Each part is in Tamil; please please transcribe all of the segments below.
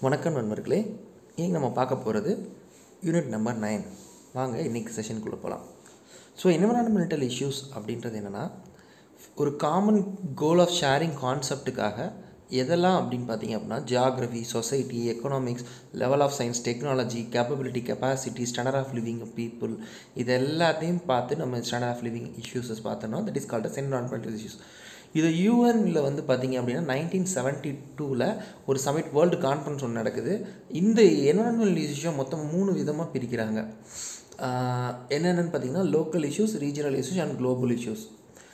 வணக்கம் நண்பர்களே இன்னைக்கு நம்ம பார்க்க போகிறது யூனிட் நம்பர் நைன் வாங்க இன்றைக்கி செஷனுக்குள்ளே போகலாம் ஸோ என்விரான்மெண்டல் இஷ்யூஸ் அப்படின்றது என்னென்னா ஒரு காமன் கோல் ஆஃப் ஷேரிங் கான்செப்ட்டுக்காக எதெல்லாம் அப்படின்னு பார்த்தீங்க அப்படின்னா geography society economics level of science technology capability capacity standard of living people இது எல்லாத்தையும் பார்த்து நம்ம ஸ்டாண்டர்ட் ஆஃப் லிவிங் இஷ்யூஸஸ் பார்த்தோம்னா that is called as environmental issues இது யூஎனில் வந்து பார்த்தீங்க அப்படின்னா நைன்டீன் செவன்ட்டி டூவில் ஒரு சமிட் வேர்ல்டு கான்ஃபரன்ஸ் ஒன்று நடக்குது இந்த என்வரான்மெண்டல் இஷ்யூ மொத்தம் மூணு விதமாக பிரிக்கிறாங்க என்னென்னு பார்த்தீங்கன்னா local issues regional issues and global issues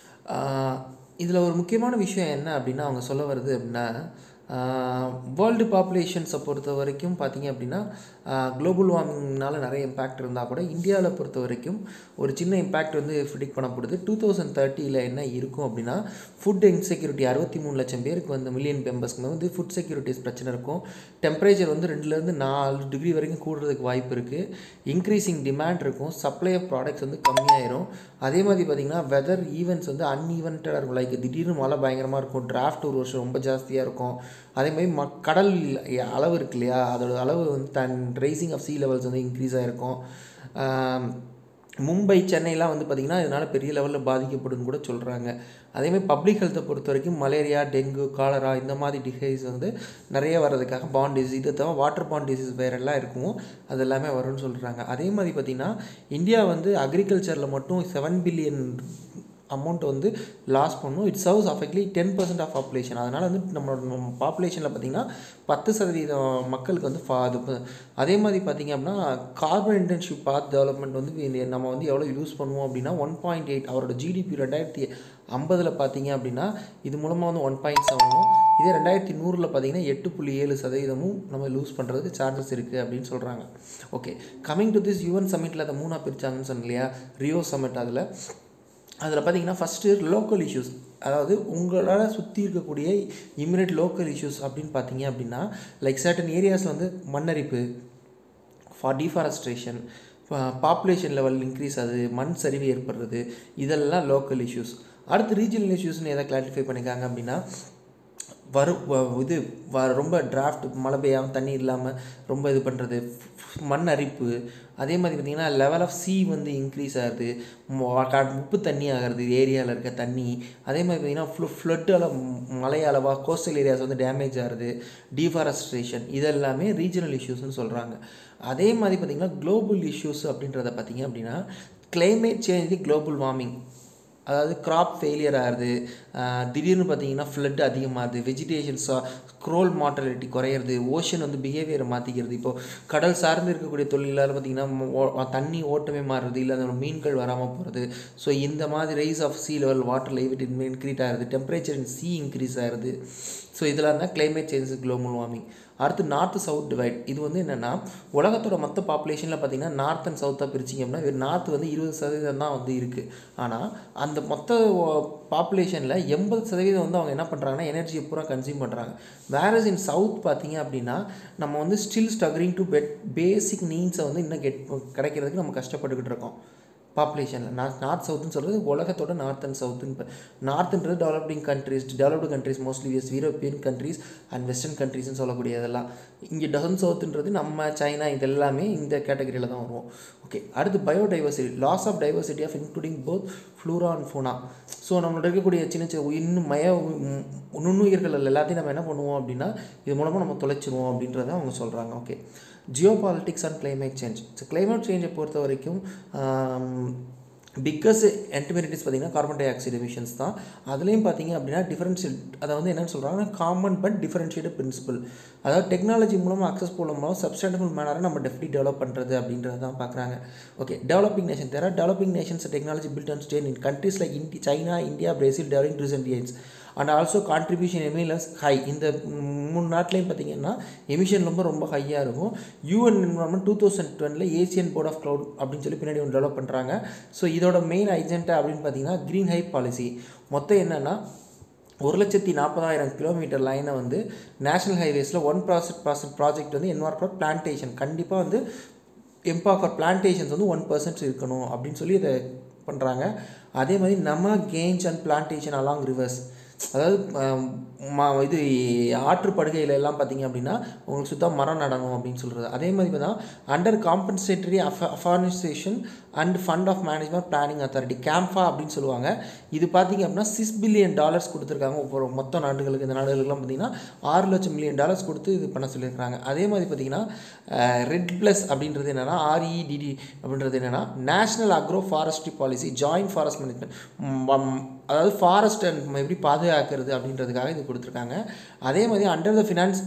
இதில் ஒரு முக்கியமான விஷயம் என்ன அப்படின்னா அவங்க சொல்ல வருது அப்படின்னா வேர்ல்டு பாப்புலேஷன்ஸை பொறுத்த வரைக்கும் பார்த்தீங்க அப்படின்னா குளோபல் வார்மிங்னால நிறைய இம்பேக்ட் இருந்தால் கூட இந்தியாவில் பொறுத்த வரைக்கும் ஒரு சின்ன இம்பேக்ட் வந்து ப்ரிடிக் பண்ணப்படுது டூ தௌசண்ட் தேர்ட்டியில் என்ன இருக்கும் அப்படின்னா ஃபுட் இன்செக்யூரிட்டி அறுபத்தி மூணு லட்சம் பேருக்கு வந்து மில்லியன் மெம்பர்ஸ்க்கு வந்து ஃபுட் செக்யூரிட்டிஸ் பிரச்சனை இருக்கும் டெம்பரேச்சர் வந்து ரெண்டுலேருந்து நாலு டிகிரி வரைக்கும் கூடுறதுக்கு வாய்ப்பு இருக்குது இன்க்ரீஸிங் டிமாண்ட் இருக்கும் சப்ளை ஆஃப் ப்ராடக்ட்ஸ் வந்து கம்மியாயிரும் அதே மாதிரி பார்த்திங்கன்னா வெதர் ஈவெண்ட்ஸ் வந்து அன்ஈவென்டாக இருக்கும் லைக் திடீர்னு மழை பயங்கரமாக இருக்கும் டிராஃப்ட் ஒரு வருஷம் ரொம்ப ஜாஸ்தியாக இருக்கும் அதே மாதிரி ம கடல் அளவு இருக்கு இல்லையா அதோட அளவு வந்து தன் ரைசிங் ஆஃப் சீ லெவல்ஸ் வந்து இன்க்ரீஸ் ஆகிருக்கும் மும்பை சென்னைலாம் வந்து பார்த்திங்கன்னா இதனால் பெரிய லெவலில் பாதிக்கப்படும் கூட சொல்கிறாங்க அதேமாதிரி பப்ளிக் ஹெல்த்தை பொறுத்த வரைக்கும் மலேரியா டெங்கு காலரா இந்த மாதிரி டிசீஸ் வந்து நிறைய வர்றதுக்காக பாண்ட் டிசீஸ் இதை தவிர வாட்டர் பாண்ட் டிசீஸ் வேறெல்லாம் இருக்கும் அது எல்லாமே வரும்னு சொல்கிறாங்க அதே மாதிரி பார்த்திங்கன்னா இந்தியா வந்து அக்ரிகல்ச்சரில் மட்டும் செவன் பில்லியன் அமௌண்ட் வந்து லாஸ் பண்ணும் it serves affectedly ten percent of population அதனால் வந்து நம்மளோட பாப்புலேஷனில் பார்த்திங்கன்னா பத்து சதவீதம் மக்களுக்கு வந்து ஃபா அது அதே மாதிரி பார்த்திங்க அப்படின்னா கார்பன் இன்டர்ன்ஷிப் பாத் டெவலப்மெண்ட் வந்து நம்ம வந்து எவ்வளோ யூஸ் பண்ணுவோம் அப்படின்னா ஒன் பாயிண்ட் எயிட் அவரோட ஜிடிபி ரெண்டாயிரத்தி ஐம்பதில் பார்த்தீங்க அப்படின்னா இது மூலமாக வந்து ஒன் பாயிண்ட் செவனும் இதே ரெண்டாயிரத்தி நூறில் பார்த்தீங்கன்னா எட்டு புள்ளி ஏழு சதவீதமும் நம்ம லூஸ் பண்ணுறதுக்கு சார்ஜஸ் இருக்குது அப்படின்னு சொல்கிறாங்க okay coming to this UN சமிட்டில் அதை மூணாக பிரித்தாங்கன்னு சொன்னேன் இல்லையா ரியோ சமிட் அதில் அதில் பார்த்தீங்கன்னா ஃபஸ்ட்டு லோக்கல் இஷ்யூஸ் அதாவது உங்களால் சுற்றி இருக்கக்கூடிய இம்மிடியட் லோக்கல் இஷ்யூஸ் அப்படின்னு பார்த்தீங்க அப்படின்னா லைக் சர்டன் ஏரியாஸில் வந்து மண்ணரிப்பு for deforestation population level increase ஆகுது மண் சரிவு ஏற்படுறது இதெல்லாம் லோக்கல் இஷ்யூஸ் அடுத்து ரீஜனல் இஷ்யூஸ்னு எதை கிளாரிஃபை பண்ணிக்காங்க அப்படின்னா வரும் இது வ ரொம்ப டிராஃப்ட் மழை பெய்யாமல் தண்ணி இல்லாமல் ரொம்ப இது பண்ணுறது மண் அரிப்பு அதே மாதிரி பார்த்திங்கன்னா லெவல் ஆஃப் சி வந்து இன்க்ரீஸ் ஆகுது உப்பு தண்ணி ஆகிறது ஏரியாவில் இருக்க தண்ணி அதே மாதிரி பார்த்திங்கன்னா ஃப்ளு ஃப்ளட்டால் மழை அளவாக கோஸ்டல் ஏரியாஸ் வந்து டேமேஜ் ஆகுது டீஃபாரஸ்ட்ரேஷன் இதெல்லாமே ரீஜனல் இஷ்யூஸ்னு சொல்கிறாங்க அதே மாதிரி பார்த்திங்கன்னா குளோபல் இஷ்யூஸ் அப்படின்றத பார்த்திங்க அப்படின்னா கிளைமேட் சேஞ்ச் குளோபல் வார்மிங் அதாவது க்ராப் ஃபெயிலியர் ஆகுது திடீர்னு பார்த்தீங்கன்னா ஃப்ளட் அதிகமாகுது வெஜிடேஷன்ஸா ஸ்க்ரோல் மார்டலிட்டி குறையிறது ஓஷன் வந்து பிஹேவியரை மாற்றிக்கிறது இப்போது கடல் சார்ந்து இருக்கக்கூடிய தொழிலால் பார்த்திங்கன்னா தண்ணி ஓட்டமே மாறுறது இல்லை அந்த மீன்கள் வராமல் போகிறது ஸோ இந்த மாதிரி rise of sea level water level increased ஆகுது டெம்பரேச்சர் இன் சி இன்க்ரீஸ் ஆகுது ஸோ இதெல்லாம் தான் கிளைமேட் சேஞ்சஸ் குளோபல் வார்மிங் அடுத்து நார்த்து சவுத் டிவைட் இது வந்து என்னென்னா உலகத்தோட மொத்த பாப்புலேஷனில் பார்த்திங்கன்னா நார்த் அண்ட் சவுத்தாக பிரிச்சிங்க அப்படின்னா நார்த் வந்து இருபது சதவீதம் தான் வந்து இருக்குது ஆனால் அந்த மொத்த பாப்புலேஷனில் எண்பது சதவீதம் வந்து அவங்க என்ன பண்ணுறாங்கன்னா எனர்ஜியை பூரா கன்சியூம் பண்ணுறாங்க வேரஸ் இன் சவுத் பார்த்தீங்க அப்படின்னா நம்ம வந்து still struggling to get basic நீட்ஸை வந்து இன்னும் கெட் கிடைக்கிறதுக்கு நம்ம கஷ்டப்பட்டுக்கிட்டு இருக்கோம் பாப்புலேஷனில் நார்த் நார்த் சவுத்துன்னு சொல்கிறது உலகத்தோட நார்த் அண்ட் சவுத்துன்னு நார்த்துன்றது developing countries developed countries mostly as European countries and western கண்ட்ரீஸ்னு சொல்லக்கூடியதெல்லாம் இங்கே டசன் சவுத்துன்றது நம்ம சைனா இது எல்லாமே இந்த கேட்டகரியில் தான் வருவோம் ஓகே அடுத்து biodiversity loss of diversity of including both flora and fauna so நம்மளோட இருக்கக்கூடிய சின்ன சின்ன இன்னும் மய நுண்ணுயிர்கள் எல்லாத்தையும் நம்ம என்ன பண்ணுவோம் அப்படின்னா இது மூலமாக நம்ம தொலைச்சிருவோம் அப்படின்றத அவங்க சொல்கிறாங்க okay geopolitics and climate change so climate சேஞ்சை பொறுத்த வரைக்கும் பிக்கஸ்ட் என்டிமினிட்டிஸ் பார்த்திங்கன்னா கார்பன் டை ஆக்சைடு எமிஷன்ஸ் தான் அதுலேயும் பார்த்திங்க அப்படின்னா டிஃபரன்ஷியல் அதை வந்து என்னென்னு சொல்கிறாங்கன்னா காமன் பட் டிஃபரன்ஷியேட் பிரின்சிபல் அதாவது டெக்னாலஜி மூலமாக அக்சஸ் மூலமாக சப்ஸ்டாண்டபிள் மேனரை நம்ம டெஃபினி டெவலப் பண்ணுறது அப்படின்றது தான் பார்க்குறாங்க okay developing nation there developing nations technology build and stand in countries like India China India Brazil developing recent years and also contribution emissions high இந்த மூணு நாட்டிலையும் பார்த்தீங்கன்னா எமிஷன் ரொம்ப ரொம்ப ஹையாக இருக்கும் யூஎன் என்வரான்மெண்ட் டூ தௌசண்ட் டுவெண்ட்டில் ஏசியன் போர்ட் ஆஃப் க்ளவுட் அப்படின்னு சொல்லி பின்னாடி ஒன்று டெவலப் பண்ணுறாங்க ஸோ இதோட மெயின் ஐஜென்டா அப்படின்னு பார்த்தீங்கன்னா க்ரீன் ஹை பாலிசி மொத்தம் என்னென்னா ஒரு லட்சத்தி நாற்பதாயிரம் கிலோமீட்டர் லைனை வந்து நேஷனல் ஹைவேஸில் ஒன் ப்ராசட் ப்ராசன்ட் ப்ராஜெக்ட் வந்து என்வார் ஃபார் பிளான்டேஷன் கண்டிப்பாக வந்து எம்பா ஃபார் பிளான்டேஷன்ஸ் வந்து ஒன் பர்சன்ட் இருக்கணும் அப்படின்னு சொல்லி இதை பண்ணுறாங்க அதே மாதிரி நம்ம கேஞ்ச் அண்ட் பிளான்டேஷன் அலாங் ரிவர்ஸ் அதாவது அஹ், ம இது ஆற்றுப்படுகையில எல்லாம் பார்த்தீங்க அப்படின்னா உங்களுக்கு சுத்தம் மரம் நடணும் அப்படின்னு சொல்கிறது அதே மாதிரி தான் under compensatory afforestation and fund of management planning authority CAMPA அப்படின்னு சொல்லுவாங்க இது பார்த்தீங்க அப்படின்னா சிக்ஸ் பில்லியன் டாலர்ஸ் கொடுத்துருக்காங்க ஒவ்வொரு மொத்த நாடுகளுக்கு இந்த நாடுகளுக்குலாம் பார்த்தீங்கன்னா ஆறு லட்சம் மில்லியன் டாலர்ஸ் கொடுத்து இது பண்ண சொல்லியிருக்காங்க அதே மாதிரி பார்த்தீங்கன்னா ரெட் ப்ளஸ் அப்படின்றது என்னென்னா ஆர்இடிடி அப்படின்றது என்னென்னா national agro forestry policy joint forest management அதாவது ஃபாரஸ்ட் அண்ட் எப்படி பாதுகாக்கிறது அப்படின்றதுக்காக இது கொடுத்துருக்காங்க அதே மாதிரி அண்டர் த ஃபினான்ஸ்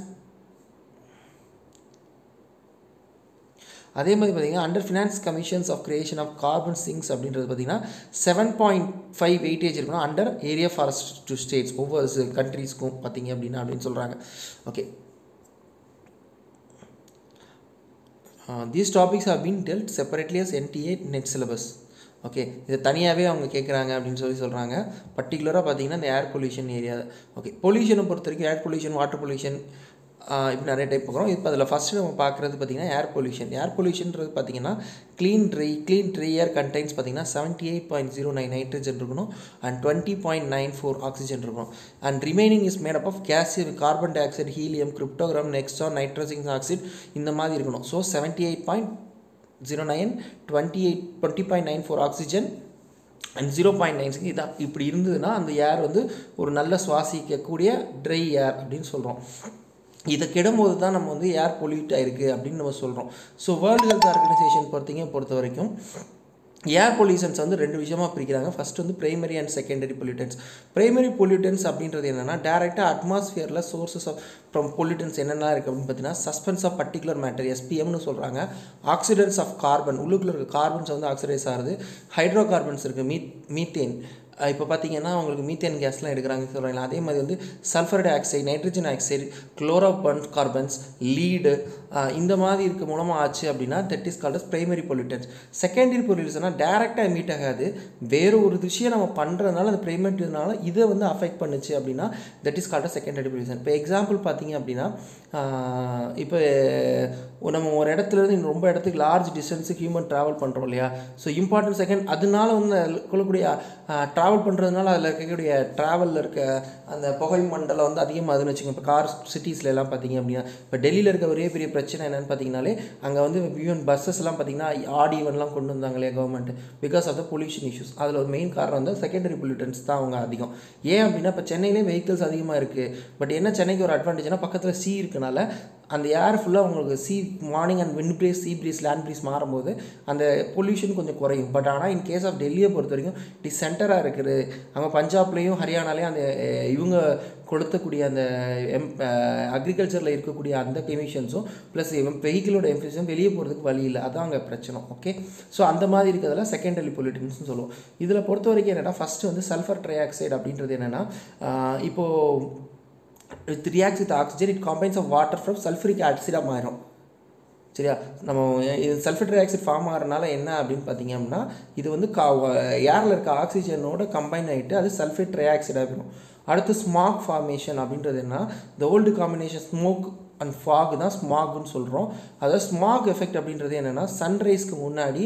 அதே மாதிரி பார்த்தீங்கன்னா under finance commissions of creation of carbon sinks அப்படின்றது பார்த்தீங்கன்னா செவன் பாயிண்ட் ஃபைவ் வெயிட்டேஜ் இருக்கணும் under area forest to states ஒவ்வொரு கண்ட்ரீஸ்க்கும் பார்த்தீங்க அப்படின்னா அப்படின்னு சொல்கிறாங்க okay these topics have been dealt separately as NTA net syllabus okay இதை தனியாகவே அவங்க கேட்குறாங்க அப்படின்னு சொல்லி சொல்கிறாங்க பர்டிகுலராக பார்த்தீங்கன்னா இந்த ஏர் பொல்யூஷன் ஏரியா ஓகே பொல்யூஷனை பொறுத்த வரைக்கும் ஏர் பொல்யூஷன் வாட்டர் பொல்யூஷன் இப்போ நிறைய டைப் பார்க்குறோம் இப்போ அதில் ஃபஸ்ட்டு நம்ம பார்க்குறது பார்த்தீங்கன்னா ஏர் பொல்யூஷன் ஏர் பொல்யூஷன்றது பார்த்தீங்கன்னா clean dry clean dry air contains பார்த்தீங்கன்னா seventy eight point zero nine nitrogen இருக்கணும் and twenty point nine four oxygen இருக்கணும் and remaining is made up of gas carbon dioxide helium cryptogram நெக்ஸ்டார் நைட்ரஜன் ஆக்சைடு இந்த மாதிரி இருக்கணும் so seventy eight point zero nine twenty eight twenty point nine four oxygen and zero point nine six இதான் இப்படி இருந்ததுன்னா அந்த ஏர் வந்து ஒரு நல்ல சுவாசிக்கக்கூடிய ட்ரை ஏர் அப்படின்னு சொல்கிறோம் இதை கெடும்போது தான் நம்ம வந்து ஏர் பொல்யூட் ஆயிருக்கு அப்படின்னு நம்ம சொல்கிறோம் ஸோ வேர்ல்டு ஹெல்த் ஆர்கனைசேஷன் பொறுத்தீங்க பொறுத்த வரைக்கும் ஏர் பொல்யூஷன்ஸ் வந்து ரெண்டு விஷயமா பிரிக்கிறாங்க ஃபர்ஸ்ட் வந்து primary and secondary pollutants primary pollutants அப்படின்றது என்னென்னா டேரெக்டாக அட்மாஸ்ஃபியரில் சோர்சஸ் ஆஃப் ஃப்ரம் பொல்யூட்டன்ஸ் என்னென்ன இருக்குது அப்படின்னு பார்த்தீங்கன்னா சஸ்பென்ஸ் ஆஃப் பர்டிகுலர் மேட்டர் எஸ்பிஎம்னு சொல்கிறாங்க ஆக்சிடென்ட்ஸ் ஆஃப் கார்பன் உள்ளுக்குள்ள இருக்க கார்பன்ஸ் வந்து ஆக்சிடைஸ் ஆகுது ஹைட்ரோ கார்பன்ஸ் இருக்குது மீத் மீத்தேன் இப்போ பார்த்தீங்கன்னா உங்களுக்கு மீத்தேன் கேஸ்லாம் எடுக்கிறாங்க சொல்கிறாங்க அதே மாதிரி வந்து sulphur dioxide nitrogen oxide chlorofluorocarbons lead இந்த மாதிரி இருக்க மூலமாக ஆச்சு அப்படின்னா that is called primary pollutants secondary பொல்யூட்டன்ஸ்னால் டேரெக்டாக எமிட் ஆகாது வேறு ஒரு விஷயம் நம்ம பண்ணுறதுனால அந்த பிரைமரினால இதை வந்து அஃபெக்ட் பண்ணுச்சு அப்படின்னா that is called secondary pollution இப்போ எக்ஸாம்பிள் பார்த்தீங்க அப்படின்னா இப்போ நம்ம ஒரு இடத்துல இருந்து ரொம்ப இடத்துக்கு லார்ஜ் டிஸ்டன்ஸுக்கு ஹியூமன் ட்ராவல் பண்ணுறோம் இல்லையா ஸோ இம்பார்ட்டன்ட் செகண்ட் அதனால வந்து அதில் கொள்ளக்கூடிய ட்ராவல் பண்ணுறதுனால அதில் இருக்கக்கூடிய ட்ராவலில் இருக்க அந்த புகை மண்டலம் வந்து அதிகமாகுதுன்னு வச்சுக்கோங்க இப்போ கார் சிட்டிஸில் எல்லாம் பார்த்தீங்க அப்படின்னா இப்போ டெல்லியில் இருக்க ஒரே பெரிய பிரச்சனை என்னென்னு பார்த்தீங்கனாலே அங்கே வந்து ஈவன் பஸ்ஸஸ் எல்லாம் பார்த்தீங்கன்னா ஆடி ஈவன்லாம் கொண்டு வந்தாங்க இல்லையா government because of the pollution issues அதில் ஒரு மெயின் காரணம் வந்து செகண்டரி பொல்யூட்டன்ஸ் தான் அவங்க அதிகம் ஏன் அப்படின்னா இப்போ சென்னையிலே வெஹிக்கிள்ஸ் அதிகமாக இருக்குது பட் என்ன சென்னைக்கு ஒரு அட்வான்டேஜ்னா பக்கத்தில் சி இருக்கனால அந்த ஏர் ஃபுல்லாக உங்களுக்கு sea morning and wind breeze sea breeze land breeze மாறும்போது அந்த பொல்யூஷன் கொஞ்சம் குறையும் பட் ஆனால் இன் கேஸ் ஆஃப் டெல்லியை பொறுத்த வரைக்கும் டி சென்டராக இருக்குது அங்கே பஞ்சாப்லேயும் ஹரியானாலேயும் அந்த அஹ், இவங்க கொளுத்தக்கூடிய அந்த எம் அக்ரிகல்ச்சரில் இருக்கக்கூடிய அந்த எமிஷன்ஸும் ப்ளஸ் வெஹிக்கிளோட எமிஷன்ஸும் வெளியே போகிறதுக்கு வழி இல்லை அதான் அங்கே பிரச்சனை ஓகே ஸோ அந்த மாதிரி இருக்கிறதுல செகண்டரி பொல்யூட்டன்ஸ்னு சொல்லுவோம் இதில் பொறுத்த வரைக்கும் என்னென்னா ஃபஸ்ட்டு வந்து சல்ஃபர் ட்ரை ஆக்சைடு அப்படின்றது என்னென்னா இப்போது with reacts with oxygen it combines of water from sulphuric ஆக்சிடாக மாறும் சரியா நம்ம இது சல்ஃபர் டை ஆக்சைடு ஃபார்ம் ஆகிறனால என்ன அப்படின்னு பார்த்தீங்க அப்படின்னா இது வந்து கா ஏரில் இருக்க ஆக்சிஜனோட கம்பைன் ஆகிட்டு அது சல்ஃபேட் ட்ரை ஆக்சைடாக போயிடும் அடுத்து ஸ்மாக் ஃபார்மேஷன் அப்படின்றது என்ன the old combination smoke and fog தான் ஸ்மாக்னு சொல்கிறோம் அதாவது ஸ்மாக் எஃபெக்ட் அப்படின்றது என்னென்னா சன்ரைஸ்க்கு முன்னாடி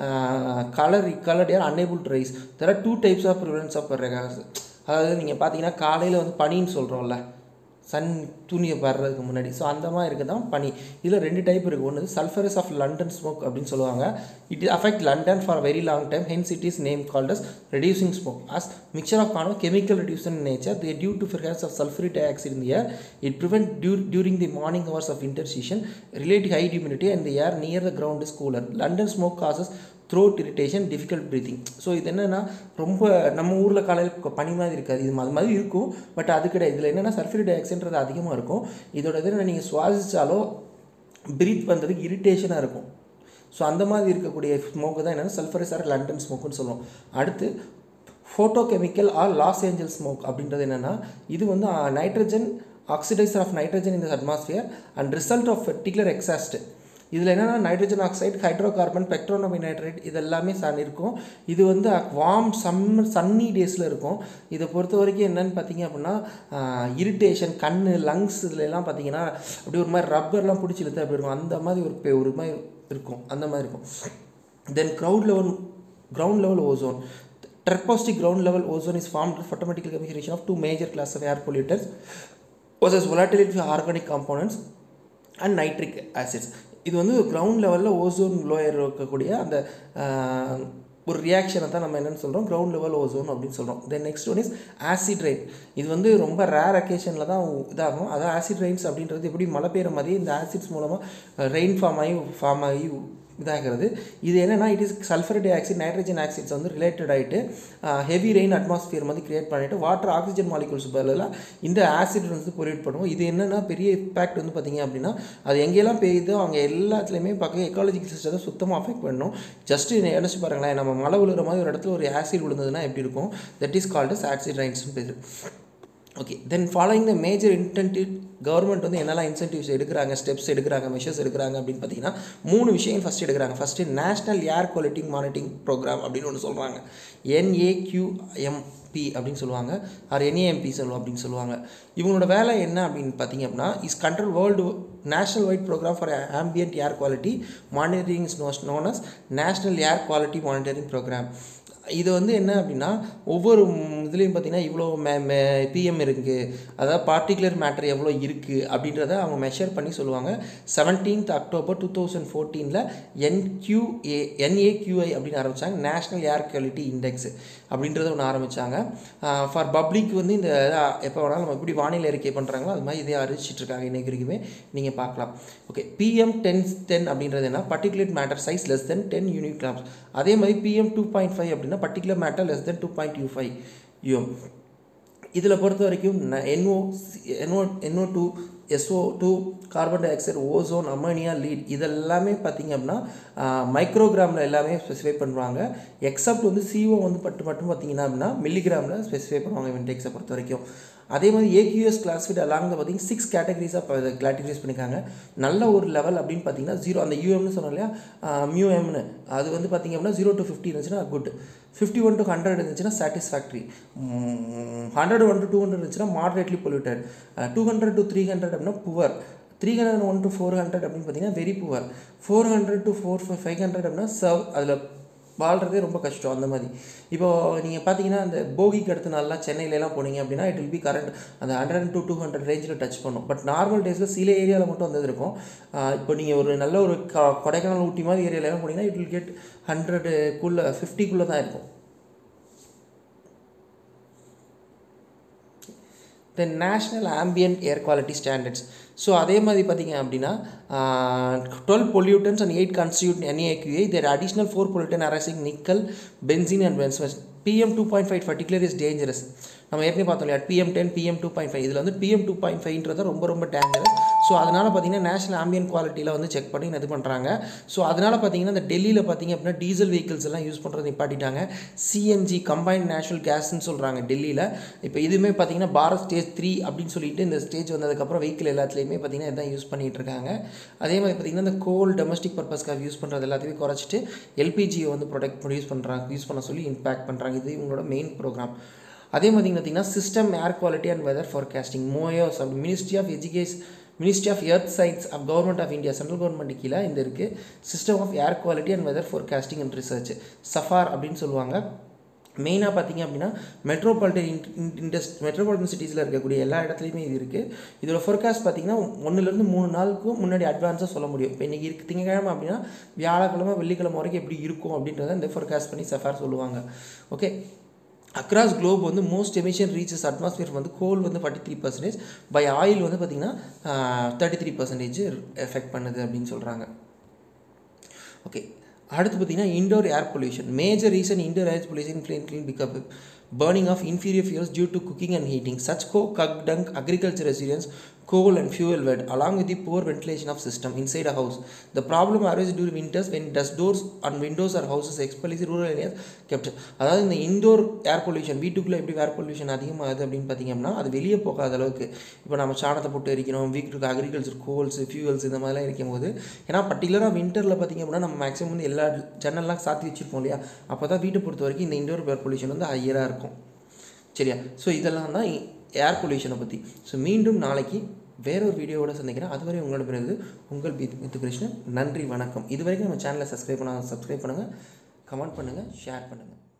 colour coloured air unable to rise there are two types of prevalence of அதாவது நீங்கள் பார்த்தீங்கன்னா காலையில் வந்து பனின்னு சொல்கிறோம்ல சன் துணியை வர்றதுக்கு முன்னாடி ஸோ அந்த மாதிரி இருக்குது தான் பனி இதில் ரெண்டு டைப் இருக்குது ஒன்று சல்ஃபரஸ் ஆஃப் லண்டன் ஸ்மோக் அப்படின்னு சொல்லுவாங்க it affect London for very long time hence it is name called as reducing smoke as mixture of கானோ chemical reduction in nature they due to figures of sulphuric di in the air it prevent dur- during the morning hours of interseason relative high humidity and the air near the ground is cooler london smoke causes throat irritation difficult breathing so இது என்னென்னா ரொம்ப நம்ம ஊரில் காலையில் பனி மாதிரி இருக்காது இது அது மாதிரி இருக்கும் பட் அது கிடையாது இதில் என்னென்னா சல்ஃபரி டை ஆக்சைடுன்றது அதிகமாக இருக்கும் இதோட இதில் நீங்கள் சுவாசித்தாலோ பிரீத் பண்ணுறதுக்கு இரிட்டேஷனாக இருக்கும் ஸோ அந்த மாதிரி இருக்கக்கூடிய ஸ்மோக்கு தான் என்னென்னா சல்ஃபரஸ் ஆர் லண்டன் ஸ்மோக்குன்னு சொல்லுவோம் அடுத்து photochemical or Los Angeles smoke அப்படின்றது என்னென்னா இது வந்து nitrogen oxidiser of nitrogen in the atmosphere and result of particular exhaust இதில் என்னென்னா நைட்ரஜன் ஆக்சைடு ஹைட்ரோ கார்பன் பெக்ட்ரோனோமினைட்ரேட் இது எல்லாமே சன் இருக்கும் இது வந்து வார்ம் சம்மர் சன்னி டேஸில் இருக்கும் இதை பொறுத்த வரைக்கும் என்னன்னு பார்த்தீங்க அப்படின்னா இரிட்டேஷன் கண் லங்ஸ் இதுல எல்லாம் பார்த்தீங்கன்னா அப்படி ஒரு மாதிரி ரப்பர்லாம் பிடிச்சி இழுத்து அப்படி இருக்கும் அந்த மாதிரி ஒரு பெ- ஒரு மாதிரி இருக்கும் அந்த மாதிரி இருக்கும் then crowd level ground level ozone Tropospheric ground level ozone is formed through photometric combination of two major classes of air pollutants possess volatility of organic components and nitric acids இது வந்து கிரவுண்ட் லெவலில் ஓசோன் லோயர் இருக்கக்கூடிய அந்த ஆஹ், ஒரு ரியாக்ஷனை தான் நம்ம என்னென்னு சொல்கிறோம் கிரவுண்ட் லெவல் ஓசோன் அப்படின்னு சொல்கிறோம் then next one is acid rain இது வந்து ரொம்ப ரேர் அக்கேஷனில் தான் இதாகும் அதாவது ஆசிட் ரெயின்ஸ் அப்படின்றது எப்படி மழை பெய்கிற மாதிரி இந்த ஆசிட்ஸ் மூலமாக ரெயின் ஃபார்ம் ஆகி ஃபார்ம் ஆகி இதாகிறது இது என்னென்னா it is sulphur dioxide nitrogen oxides வந்து ரிலேட்டட் ஆகிட்டு ஹெவி ரெயின் அட்மாஸ்பியர் வந்து கிரியேட் பண்ணிட்டு வாட்டர் ஆக்சிஜன் மாலிகூல்ஸ் பதிலாக இந்த ஆசிட் வந்து பொல்யூட் பண்ணுவோம் இது என்னென்னா பெரிய இம்பேக்ட் வந்து பார்த்தீங்க அப்படின்னா அது எங்கெல்லாம் பெய்யுதோ அவங்க எல்லாத்துலேயுமே பார்க்க எக்காலஜிக்கல் சிஸ்டத்தை சுத்தமாக அஃபெக்ட் பண்ணும் ஜஸ்ட் நினச்சி பாருங்களேன் நம்ம மழை விழுகிற மாதிரி ஒரு இடத்துல ஒரு ஆசிட் விழுந்ததுன்னா எப்படி இருக்கும் that is called as acid ரைன்ஸ்னு பேர் okay then following the major incentive government வந்து என்னெல்லாம் இன்சென்டிவ்ஸ் எடுக்கிறாங்க ஸ்டெப்ஸ் எடுக்கிறாங்க மெஷர்ஸ் எடுக்கிறாங்க அப்படின்னு பார்த்தீங்கன்னா மூணு விஷயம் ஃபஸ்ட் எடுக்கிறாங்க first national air quality monitoring programme அப்படின்னு ஒன்று சொல்கிறாங்க என்ஏக்யூஎம்பி அப்படின்னு சொல்லுவாங்க ஆர் என்ஏஎம்பி சொல்லுவோம் அப்படின்னு சொல்லுவாங்க இவங்களோட வேலை என்ன அப்படின்னு பார்த்தீங்க அப்படின்னா is control world national wide programme for ambient air quality monitoring is known as national air quality monitoring programme இது வந்து என்ன அப்படின்னா ஒவ்வொரு இதுலேயும் பார்த்தீங்கன்னா இவ்வளோ மே மே பிஎம் இருக்குது அதாவது பார்ட்டிகுலர் மேட்டர் எவ்வளோ இருக்குது அப்படின்றத அவங்க மெஷர் பண்ணி சொல்லுவாங்க செவன்டீன்த் அக்டோபர் டூ தௌசண்ட் ஃபோர்டீனில் என்கியூஏ என்ஏக்யூஐ அப்படின்னு ஆரம்பித்தாங்க நேஷ்னல் ஏர் குவாலிட்டி இண்டெக்ஸ் அப்படின்றத ஒன்று ஆரம்பித்தாங்க ஃபார் பப்ளிக் வந்து இந்த எப்போ வேணாலும் நம்ம எப்படி வானிலை அறிக்கை பண்ணுறாங்களோ அது மாதிரி இதே அறிவிச்சிட்டு இருக்காங்க இன்றைக்கு வரைக்குமே நீங்கள் பார்க்கலாம் ஓகே பிஎம் டென் டென் அப்படின்றது என்ன particular matter size less than ten unit grams அதே மாதிரி பிஎம் டூ பாயிண்ட் ஃபைவ் அப்படின்னா particular matter less than two point two five UM இதில் பொறுத்த வரைக்கும் NO NO NO two SO two carbon dioxide ozone ammonia lead இதெல்லாமே பார்த்தீங்க அப்படின்னா மைக்ரோகிராமில் எல்லாமே ஸ்பெசிஃபை பண்ணுவாங்க எக்ஸப்ட் வந்து சிஓ வந்து பட்டு மட்டும் பார்த்தீங்கன்னா அப்படின்னா மில்லிகிராமில் ஸ்பெசிஃபை பண்ணுவாங்க இன்டெக்ஸை பொறுத்த வரைக்கும் அதே மாதிரி ஏக்யூஎஸ் கிளாஸ்ஃபிட் அலாங் பார்த்தீங்கன்னா சிக்ஸ் கேட்டகரிஸாக கிளாட்டிஃபைஸ் பண்ணியிருக்காங்க நல்ல ஒரு லெவல் அப்படின்னு பார்த்தீங்கன்னா ஜீரோ அந்த யூஎம்னு சொன்னோம் இல்லையா மியூஎம்னு அது வந்து பார்த்தீங்க அப்படின்னா ஜீரோ டு ஃபிஃப்டி இருந்துச்சுன்னா good fifty one to hundred இருந்துச்சுன்னா satisfactory hundred one to two hundred இருந்துச்சுன்னா moderately polluted two hundred to three hundred அப்படின்னா poor three hundred one to four hundred அப்படின்னு பார்த்தீங்கன்னா very poor four hundred to four five hundred அப்படின்னா சர்வ் அதில் வாழ்கிறதே ரொம்ப கஷ்டம் அந்த மாதிரி இப்போது நீங்கள் பார்த்தீங்கன்னா அந்த போகிக்கு அடுத்த நாள்லாம் சென்னையிலலாம் போனீங்க அப்படின்னா இட் வில் பி கரண்ட் அந்த ஹண்ட்ரட் டு டூ ஹண்ட்ரட் ரேஞ்சில் டச் பண்ணும் பட் நார்மல் டேஸில் சில ஏரியாவில் மட்டும் வந்தது இருக்கும் ஆஹ் இப்போ நீங்கள் ஒரு நல்ல ஒரு க கொடைக்கானல் ஊட்டி மாதிரி ஏரியாவிலலாம் போனீங்கன்னா இட் வில் கெட் ஹண்ட்ரடுக்குள்ளே ஃபிஃப்டிக்குள்ளே தான் இருக்கும் then national ambient air quality standards so அதே மாதிரி பார்த்தீங்க அப்படின்னா twelve pollutants and eight constitute NAQA there additional four pollutant arsenic nickel benzene and பென்ஸ்வஸ் PM two point five particular is dangerous நம்ம ஏற்கனவே பார்த்தோம் இல்லையா PM ten PM two point five இதில் வந்து பிஎம் டூ பாயிண்ட் ஃபைவ்ன்றது ரொம்ப ரொம்ப டேஞ்சரஸ் ஸோ அதனால் பார்த்தீங்கன்னா நேஷனல் ஆம்பியன் குவாலிட்டியில் வந்து செக் பண்ணி இது பண்ணுறாங்க ஸோ அதனால் பார்த்தீங்கன்னா இந்த டெல்லியில் பார்த்தீங்க அப்படின்னா டீசல் வெஹிக்கிள்ஸ் எல்லாம் யூஸ் பண்ணுறது நிப்பாட்டிட்டாங்க சிஎன்ஜி கம்பைன்ட் நேஷனல் கேஸ்ன்னு சொல்கிறாங்க டெல்லியில் இப்போ இதுவுமே பார்த்தீங்கன்னா பாரத் ஸ்டேஜ் த்ரீ அப்படின்னு சொல்லிட்டு இந்த ஸ்டேஜ் வந்ததுக்கப்புறம் வெஹிக்கிள் எல்லாத்துலேயுமே பார்த்தீங்கன்னா இதான் யூஸ் பண்ணிகிட்டு இருக்காங்க அதே மாதிரி பார்த்தீங்கன்னா இந்த கோல் டொமஸ்டிக் பர்பஸ்க்காக யூஸ் பண்ணுறது எல்லாத்தையுமே குறைச்சிட்டு எல்பிஜியை வந்து ப்ரொடக்ட் யூஸ் பண்ணுறாங்க யூஸ் பண்ண சொல்லி இம்பேக்ட் பண்ணுறாங்க இது இவங்களோட மெயின் ப்ரோக்ராம் அதே மாதிரி பார்த்தீங்கன்னா system air quality and weather forecasting மோயோஸ் அப்படி ministry of education ministry of earth science of government of India central government கீழே இந்த இருக்குது system of air quality and weather forecasting and research SAFAR அப்படின்னு சொல்லுவாங்க மெயினாக பார்த்தீங்க அப்படின்னா மெட்ரோபாலிட்டன் இண்டஸ்ட் மெட்ரோபாலிட்டன் சிட்டிஸில் இருக்கக்கூடிய எல்லா இடத்துலையுமே இது இருக்குது இதோட ஃபோர்காஸ்ட் பார்த்தீங்கன்னா ஒன்றுலேருந்து மூணு நாளுக்கு முன்னாடி அட்வான்ஸாக சொல்ல முடியும் இப்போ இன்றைக்கி இருக்கு திங்கக்கிழமை அப்படின்னா வியாழக்கிழமை வெள்ளிக்கிழமை வரைக்கும் எப்படி இருக்கும் அப்படின்றத இந்த ஃபோர்காஸ்ட் பண்ணி சஃபார் சொல்லுவாங்க ஓகே அக்ராஸ் குளோப் வந்து மோஸ்ட் எமிஷன் ரீச்சஸ் அட்மாஸ்பியர் வந்து கோல் வந்து forty three percentage by oil வந்து பார்த்திங்கன்னா தேர்ட்டி த்ரீ பர்சன்டேஜ் எஃபெக்ட் பண்ணுது அப்படின்னு சொல்கிறாங்க ஓகே அடுத்து பார்த்தீங்கன்னா indoor air pollution major reason indoor air pollution clean clean pickup burning of inferior fuels due to cooking and heating. Such coke, coke, dung, agriculture residents, coal and fuel wet, along with the poor ventilation of system inside a house. The problem arises during winters when dust doors and windows or houses especially rural areas kept. அதாவது இந்த இண்டோர் ஏர் பொல்யூஷன் வீட்டுக்குள்ளே எப்படி ஏர் பொல்யூஷன் அதிகமாகுது அப்படின்னு பார்த்தீங்கன்னா அது வெளியே போகாத அளவுக்கு இப்போ நம்ம சாணத்தை போட்டு எரிக்கிறோம் வீட்டுக்கு அக்ரிகல்ச்சர் கோல்ஸ் ஃபியூவல்ஸ் இந்த மாதிரிலாம் எரிக்கும் போது ஏன்னா பர்டிகுலராக விண்டரில் பார்த்தீங்க அப்படின்னா நம்ம மேக்ஸிமம் வந்து எல்லா ஜன்னல்லாம் சாத்தி வச்சுருப்போம் இல்லையா அப்போ தான் வீட்டை பொறுத்த வரைக்கும் இந்த இண்டோர் ஏர் பொல்யூஷன் வந்து ஹையராக இருக்கும் சரியா ஸோ இதெல்லாம் தான் ஏர் பொல்யூஷனை பற்றி ஸோ மீண்டும் நாளைக்கு வேற ஒரு வீடியோவோட சந்திக்கிறேன் அதுவரை உங்களோட பிறகு உங்கள் பி கிருஷ்ணன் நன்றி வணக்கம் இது வரைக்கும் நம்ம சேனலை சப்ஸ்கிரைப் பண்ணாங்க சப்ஸ்கிரைப் பண்ணுங்கள் கமெண்ட் பண்ணுங்கள் ஷேர் பண்ணுங்கள்